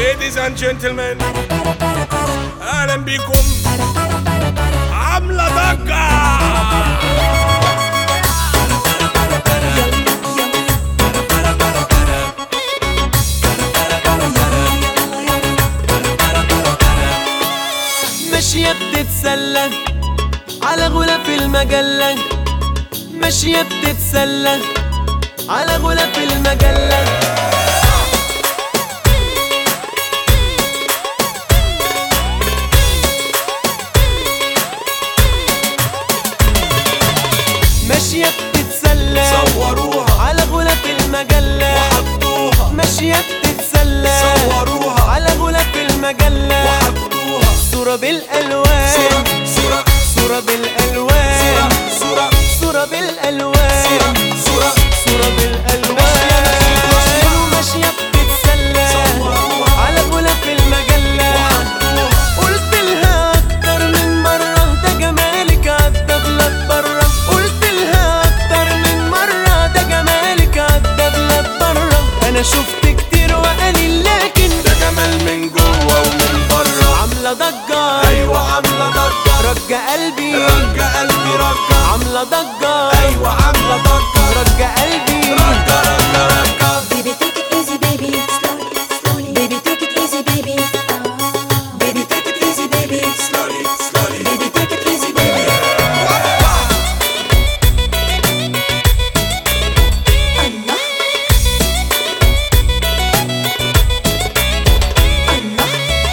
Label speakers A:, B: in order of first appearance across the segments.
A: Ladies and gentlemen اهلا بيكم عاملة ضجة
B: ماشية بتتسلى على غلاف المجلة ماشية بتتسلى على غلاف المجلة ماشية بتتسلى
A: صوروها
B: على غلاف المجلة
A: وحطوها
B: ماشية بتتسلى
A: صوروها
B: على غلاف المجلة
A: وحطوها
B: صورة بالألوان
A: صورة صورة
B: صورة بالألوان
A: صورة
B: صورة بالألوان
A: صورة
B: صورة بالألوان وماشية بتتسلى
A: صوروها.
B: على غلاف المجلة قلت لها أكتر من مرة ده جمالك عالدبلة برا قلت لها أكتر من مرة ده جمالك عالدبلة برا أنا شفت كتير وقليل لكن
A: ده جمال من جوه ومن بره
B: عاملة ضجة
A: ايوه عاملة ضجة
B: رجع قلبي
A: رجة قلبي رجة
B: عاملة ضجة
A: ايوه عاملة ضجة
B: رجع قلبي
A: رجة رجة رجة
C: Baby, take it easy, baby. Slowly, slowly. Baby, take it easy, baby. Ah. Baby, take it easy, baby.
A: slowly slowly
C: Baby, take it easy, baby. Allah. Allah.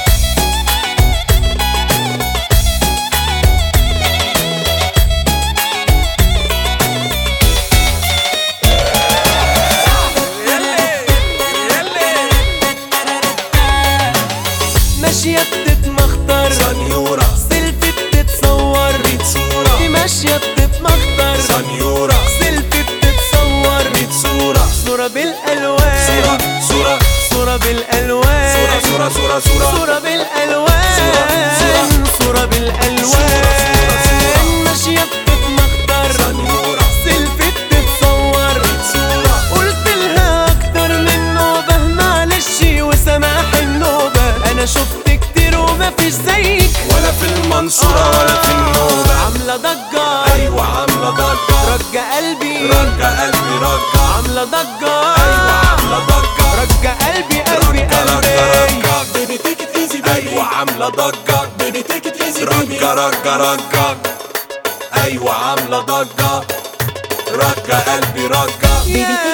B: ماشية بتتمخطر
A: سنيورة
B: سيلفي بتتصور
A: صورة
B: دي ماشية بتتمخطر
A: سنيورة
B: سيلفي بتتصور
A: صورة
B: صورة بالألوان
A: صورة
B: صورة بالألوان
A: صورة صورة صورة
B: صورة بالألوان
A: صورة.
B: صورة بالألوان ماشية بتتمخطر
A: سنيورة
B: سيلفي بتتصور
A: صورة
B: قلت لها اكتر من نوبة معلش وسماح النوبة انا شفت كتير ومفيش زيك
A: ولا في المنصورة ولا في النوبة
B: عاملة ضجة
A: ايوه عاملة ضجة
B: رجع قلبي
A: رجة قلبي رجة
B: عاملة ضجة
A: ايوه عاملة ضجة
B: رجع قلبي قلبي
A: رجة
B: قلبي
A: رجة
C: Baby, take it easy, baby.
A: ايوه عاملة ضجة
C: Baby, take it easy, baby.
A: رجة رجة رجة ايوه عاملة ضجة رجة قلبي رجة
C: Baby, take